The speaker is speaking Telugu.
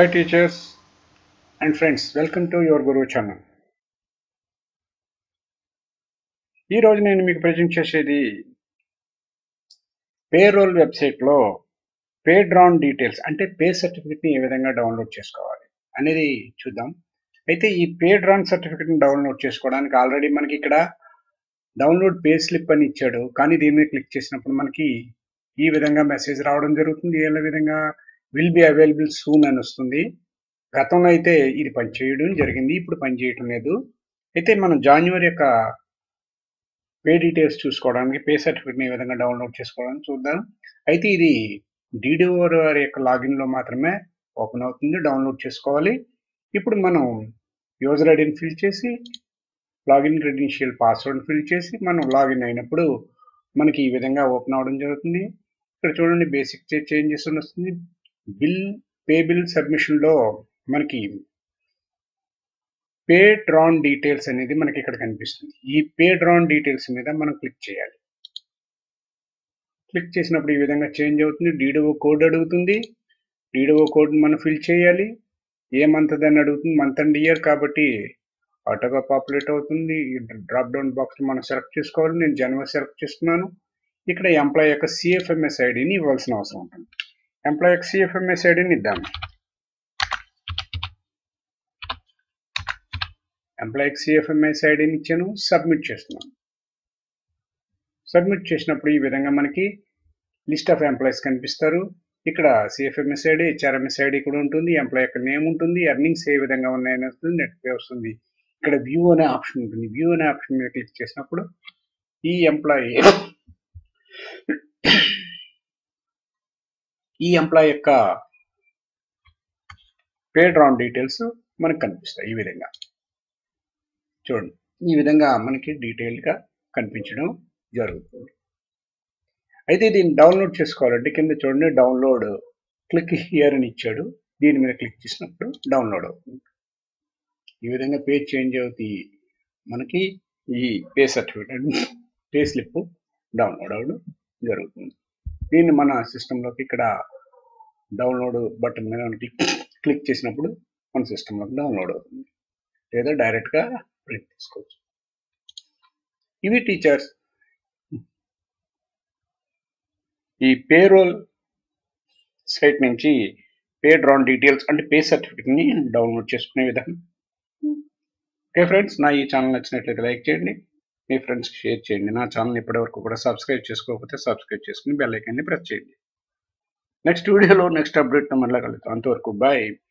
Hi teachers and friends, welcome to your Guru channel. ఈ రోజు నేను మీకు ప్రజెంట్ చేసేది పేరోల్ వెబ్సైట్లో పే డ్రాన్ డీటెయిల్స్ అంటే పే సర్టిఫికెట్ని ఏ విధంగా డౌన్లోడ్ చేసుకోవాలి అనేది చూద్దాం అయితే ఈ పే డ్రాన్ సర్టిఫికెట్ని డౌన్లోడ్ చేసుకోవడానికి ఆల్రెడీ మనకి ఇక్కడ డౌన్లోడ్ పే స్లిప్ అని ఇచ్చాడు కానీ దీని మీద క్లిక్ చేసినప్పుడు మనకి ఈ విధంగా మెసేజ్ రావడం జరుగుతుంది ఏ విధంగా విల్ బి అవైలబుల్ సూన్ అని వస్తుంది గతంలో అయితే ఇది పనిచేయడం జరిగింది ఇప్పుడు పనిచేయటం లేదు అయితే మనం జాన్యువరి యొక్క పే డీటెయిల్స్ చూసుకోవడానికి పే సర్టిఫికేట్ని ఏ విధంగా డౌన్లోడ్ చేసుకోవడానికి చూద్దాం అయితే ఇది డీడీఓ వారి యొక్క లాగిన్లో మాత్రమే ఓపెన్ అవుతుంది డౌన్లోడ్ చేసుకోవాలి ఇప్పుడు మనం యూజర్ ఐడిని ఫిల్ చేసి లాగిన్ క్రెడెన్షియల్ పాస్వర్డ్ ఫిల్ చేసి మనం లాగిన్ అయినప్పుడు మనకి ఈ విధంగా ఓపెన్ అవడం జరుగుతుంది ఇక్కడ చూడండి బేసిక్ చేంజెస్ వస్తుంది బిల్ పే బిల్ సబ్మిషన్లో మనకి పే డ్రాన్ డీటెయిల్స్ అనేది మనకి ఇక్కడ కనిపిస్తుంది ఈ పే డ్రాన్ డీటెయిల్స్ మీద మనం క్లిక్ చేయాలి క్లిక్ చేసినప్పుడు ఈ విధంగా చేంజ్ అవుతుంది డీడీఓ కోడ్ అడుగుతుంది డీడీఓ కోడ్ మనం ఫిల్ చేయాలి ఏ మంత్ అని అడుగుతుంది మంత్ అండ్ ఇయర్ కాబట్టి ఆటోగా పాపులేట్ అవుతుంది ఈ డ్రాప్ డౌన్ బాక్స్ మనం సెలెక్ట్ చేసుకోవాలి నేను జనవరి సెలెక్ట్ చేస్తున్నాను ఇక్కడ ఎంప్లాయ్ యొక్క సిఎఫ్ఎంఎస్ ఐడిని ఇవ్వాల్సిన అవసరం ఉంటుంది ఎంప్లాయ్ యొక్క సిఎఫ్ఎంఎస్ ఐడిని ఇద్దాం ఎంప్లాయీకి సిఎఫ్ఎంఎస్ ఐడిని ఇచ్చాను సబ్మిట్ చేస్తున్నాను సబ్మిట్ చేసినప్పుడు ఈ విధంగా మనకి లిస్ట్ ఆఫ్ ఎంప్లాయీస్ కనిపిస్తారు ఇక్కడ సిఎఫ్ఎంఎస్ ఐడి హెచ్ఆర్ఎంఎస్ ఐడి కూడా ఉంటుంది ఎంప్లాయ్ యొక్క నేమ్ ఉంటుంది ఎర్నింగ్స్ ఏ విధంగా ఉన్నాయని వస్తుంది నెట్ పే వస్తుంది ఇక్కడ వ్యూ అనే ఆప్షన్ ఉంటుంది వ్యూ అనే ఆప్షన్ మీద క్లిక్ చేసినప్పుడు ఈ ఎంప్లాయీ ఈ ఎంప్లాయ్ యొక్క పే డ్రాన్ డీటెయిల్స్ మనకు కనిపిస్తాయి ఈ విధంగా చూడండి ఈ విధంగా మనకి డీటెయిల్గా కనిపించడం జరుగుతుంది అయితే దీన్ని డౌన్లోడ్ చేసుకోవాలంటే కింద చూడండి డౌన్లోడ్ క్లిక్ హియర్ అని ఇచ్చాడు దీని మీద క్లిక్ చేసినప్పుడు డౌన్లోడ్ అవుతుంది ఈ విధంగా పేజ్ చేంజ్ అవుతుంది మనకి ఈ pay certificate pay slip download అవ్వడం జరుగుతుంది దీన్ని మన సిస్టంలోకి ఇక్కడ డౌన్లోడ్ బటన్ మీద మనం క్లిక్ క్లిక్ చేసినప్పుడు మన సిస్టంలోకి డౌన్లోడ్ అవుతుంది లేదా డైరెక్ట్గా ప్రింట్ తీసుకోవచ్చు ఇవి టీచర్స్ ఈ పేరోల్ సైట్ నుంచి పే డ్రాన్ డీటెయిల్స్ అంటే పే సర్టిఫికెట్ని డౌన్లోడ్ చేసుకునే విధానం ఓకే ఫ్రెండ్స్ నా ఈ ఛానల్ నచ్చినట్లయితే లైక్ చేయండి మీ ఫ్రెండ్స్కి షేర్ చేయండి నా ఛానల్ ఇప్పటివరకు కూడా సబ్స్క్రైబ్ చేసుకోకపోతే సబ్స్క్రైబ్ చేసుకుని బెల్ ఐకాన్ని ప్రెస్ చేయండి నెక్స్ట్ వీడియోలో నెక్స్ట్ అప్డేట్ మళ్ళీ కలుగుతాం అంతవరకు బాయ్